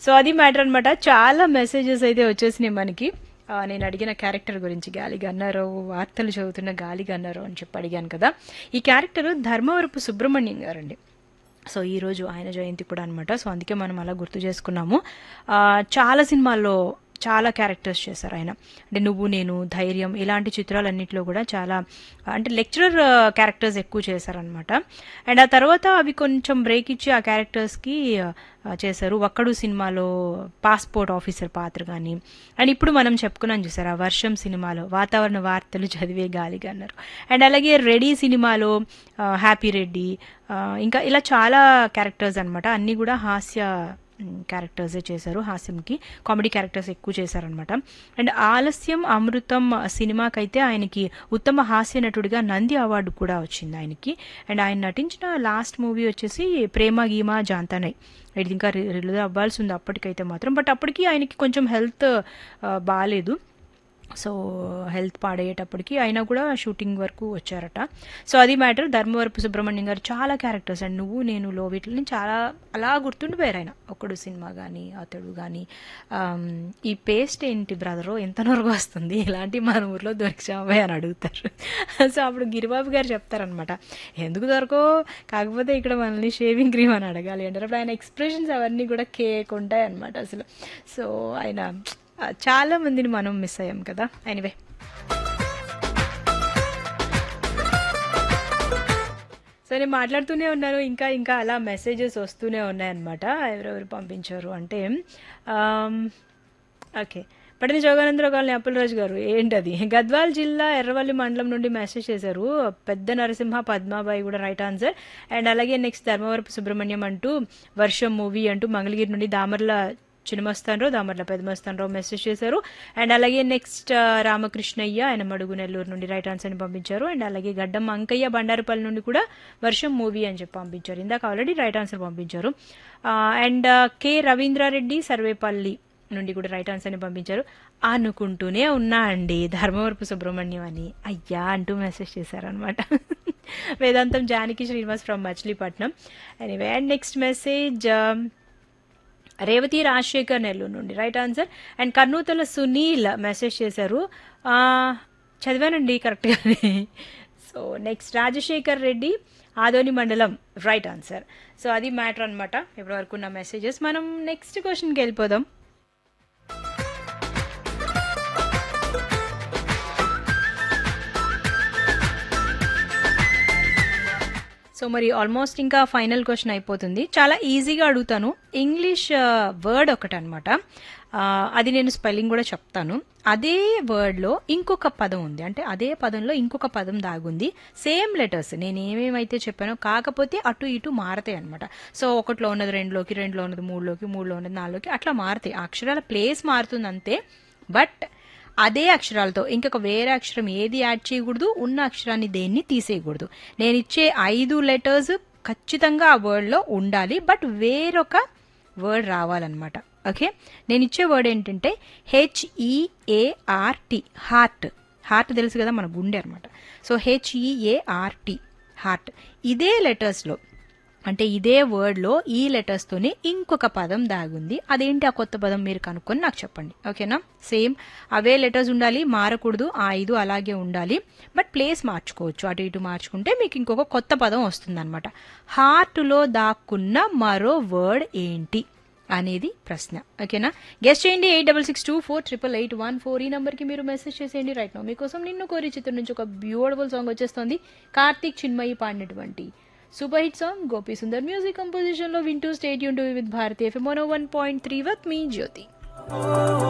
so అది matter అనమాట చాలా మెసేజెస్ అయితే వచ్చేసినాయి మనకి ఆ, నేను అడిగిన క్యారెక్టర్ గురించి గాలి గన్నారావు వార్తలు చదువుతున్న గాలి గన్నారావు అని చెప్పి అడిగాను కదా ఈ క్యారెక్టర్ ధర్మవరపు సుబ్రహ్మణ్యం గారండి సో ఈరోజు ఆయన జయంతి కూడా అనమాట సో అందుకే మనం అలా గుర్తు చేసుకున్నాము ఆ, చాలా సినిమాల్లో చాలా క్యారెక్టర్స్ చేశారు ఆయన అంటే నువ్వు నేను ధైర్యం ఇలాంటి చిత్రాలన్నింటిలో కూడా చాలా అంటే లెక్చరర్ క్యారెక్టర్స్ ఎక్కువ చేశారనమాట అండ్ ఆ తర్వాత అవి కొంచెం బ్రేక్ ఇచ్చి ఆ క్యారెక్టర్స్కి చేశారు ఒక్కడు సినిమాలో పాస్పోర్ట్ ఆఫీసర్ పాత్ర కానీ అండ్ ఇప్పుడు మనం చెప్పుకున్నాం చూసారు ఆ వర్షం సినిమాలో వాతావరణ వార్తలు చదివే గాలిగా అన్నారు అండ్ అలాగే రెడీ సినిమాలో ఆ, హ్యాపీ రెడ్డి ఆ, ఇంకా ఇలా చాలా క్యారెక్టర్స్ అనమాట అన్నీ కూడా హాస్య క్యారెక్టర్సే చేశారు హాస్యంకి కామెడీ క్యారెక్టర్స్ ఎక్కువ చేశారనమాట అండ్ ఆలస్యం అమృతం సినిమాకైతే ఆయనకి ఉత్తమ హాస్య నటుడిగా నంది అవార్డు కూడా వచ్చింది ఆయనకి అండ్ ఆయన నటించిన లాస్ట్ మూవీ వచ్చేసి ప్రేమ గీమా జాంతానై ఇది ఇంకా రిలీజ్ అవ్వాల్సి ఉంది అప్పటికైతే మాత్రం బట్ అప్పటికి ఆయనకి కొంచెం హెల్త్ బాగాలేదు సో హెల్త్ పాడయ్యేటప్పటికి అయినా కూడా షూటింగ్ వరకు వచ్చారట సో అది మ్యాటర్ ధర్మవరపు సుబ్రహ్మణ్యం గారు చాలా క్యారెక్టర్స్ అండ్ నువ్వు నేను లో వీటిని చాలా అలా గుర్తుండిపోయారు ఆయన ఒకడు సినిమా కానీ అతడు కానీ ఆమ్, ఈ పేస్ట్ ఏంటి బ్రదరు ఎంత నొరగ వస్తుంది ఇలాంటి మన ఊర్లో దొరికిచామా అని అడుగుతారు సో అప్పుడు గిరిబాబు గారు చెప్తారనమాట ఎందుకు దొరకో కాకపోతే ఇక్కడ మనల్ని షేవింగ్ క్రీమ్ అని అడగాలి అంటారు అప్పుడు ఆయన ఎక్స్ప్రెషన్స్ అవన్నీ కూడా కేక్ ఉంటాయి అనమాట అసలు సో ఆయన ఆ, చాలా మందిని మనం మిస్ అయ్యాం కదా ఎనివే సో నేను మాట్లాడుతూనే ఉన్నాను ఇంకా ఇంకా అలా మెసేజెస్ వస్తూనే ఉన్నాయన్నమాట ఎవరెవరు పంపించారు అంటే ఆమ్, ఓకే పడిన జోగానందరావు కాలనీ అప్పలరాజు గారు ఏంటది గద్వాల్ జిల్లా ఎర్రవల్లి మండలం నుండి మెసేజ్ చేశారు పెద్ద నరసింహ పద్మాబాయి కూడా రైట్ ఆన్సర్ అండ్ అలాగే నెక్స్ట్ ధర్మవరపు సుబ్రహ్మణ్యం అంటూ వర్షం మూవీ అంటూ మంగళగిరి నుండి దామర్ల చిన్నమస్తానరావు దామర్ల పెద్దమస్తానరావు మెసేజ్ చేశారు అండ్ అలాగే నెక్స్ట్ ఆ, రామకృష్ణయ్య ఆయన మడుగు నెల్లూరు నుండి రైట్ ఆన్సర్ని పంపించారు అండ్ అలాగే గడ్డం అంకయ్య బండారుపల్లి నుండి కూడా వర్షం మూవీ అని చెప్పి పంపించారు ఇందాక ఆల్రెడీ రైట్ ఆన్సర్ పంపించారు ఆ, అండ్ ఆ, కె రవీంద్రారెడ్డి సర్వేపల్లి నుండి కూడా రైట్ ఆన్సర్ని పంపించారు అనుకుంటూనే ఉన్నా అండి ధర్మవరపు సుబ్రహ్మణ్యం అని అయ్యా అంటూ మెసేజ్ చేశారనమాట Vedantam Janaki Srinivas from Machilipatnam anyway and next message Revathi Rajasekhar Nellore నుండి right answer and Karnuthala Sunil message చేశారు ఆ, చదివానండి కరెక్ట్గానే సో నెక్స్ట్ రాజశేఖర్ రెడ్డి ఆదోని మండలం రైట్ ఆన్సర్ సో అది మ్యాటర్ అనమాట ఇప్పటివరకు ఉన్న మెసేజెస్ మనం నెక్స్ట్ క్వశ్చన్కి వెళ్ళిపోదాం సో మరి ఆల్మోస్ట్ ఇంకా ఫైనల్ క్వశ్చన్ అయిపోతుంది చాలా ఈజీగా అడుగుతాను ఇంగ్లీష్ వర్డ్ ఒకటి అనమాట అది నేను స్పెల్లింగ్ కూడా చెప్తాను అదే వర్డ్లో ఇంకొక పదం ఉంది అంటే అదే పదంలో ఇంకొక పదం దాగుంది సేమ్ లెటర్స్ నేను ఏమేమైతే చెప్పానో కాకపోతే అటు ఇటు మారతాయి అనమాట సో ఒకటిలో ఉన్నది రెండులోకి రెండులో ఉన్నది మూడులోకి మూడులో ఉన్నది నాలుగులోకి అట్లా మారుతాయి ఆ అక్షరాల ప్లేస్ మారుతుంది అంతే బట్ అదే అక్షరాలతో ఇంకొక వేరే అక్షరం ఏది యాడ్ చేయకూడదు ఉన్న అక్షరాన్ని దేన్ని తీసేయకూడదు నేను ఇచ్చే ఐదు లెటర్స్ ఖచ్చితంగా ఆ వర్డ్లో ఉండాలి బట్ వేరొక వర్డ్ రావాలన్నమాట ఓకే నేను ఇచ్చే వర్డ్ ఏంటంటే హెచ్ఈఏఆర్టీ హార్ట్ హార్ట్ తెలుసు కదా మన గుండె అనమాట సో హెచ్ఈఏఆర్టీ హార్ట్ ఇదే లెటర్స్లో అంటే ఇదే వర్డ్లో ఈ లెటర్స్తోనే ఇంకొక పదం దాగుంది అదేంటి ఆ కొత్త పదం మీరు కనుక్కొని నాకు చెప్పండి ఓకేనా సేమ్ అవే లెటర్స్ ఉండాలి మారకూడదు ఆ ఐదు అలాగే ఉండాలి బట్ ప్లేస్ మార్చుకోవచ్చు అటు ఇటు మార్చుకుంటే మీకు ఇంకొక కొత్త పదం వస్తుందన్నమాట హార్ట్లో దాక్కున్న మరో వర్డ్ ఏంటి అనేది ప్రశ్న ఓకేనా గెస్ట్ చేయండి eight double six two four triple eight one four ఈ నెంబర్కి మీరు మెసేజ్ చేసేయండి రైట్ నో మీకోసం నిన్ను కోరి చిత్రం నుంచి ఒక బ్యూటిఫుల్ సాంగ్ వచ్చేస్తుంది కార్తీక్ చిన్మయి పాడినటువంటి super hit song Gopi Sundar music composition లో వింటూ స్టేట్ యూన్ to with Bharathi FM one point three with me Jyothi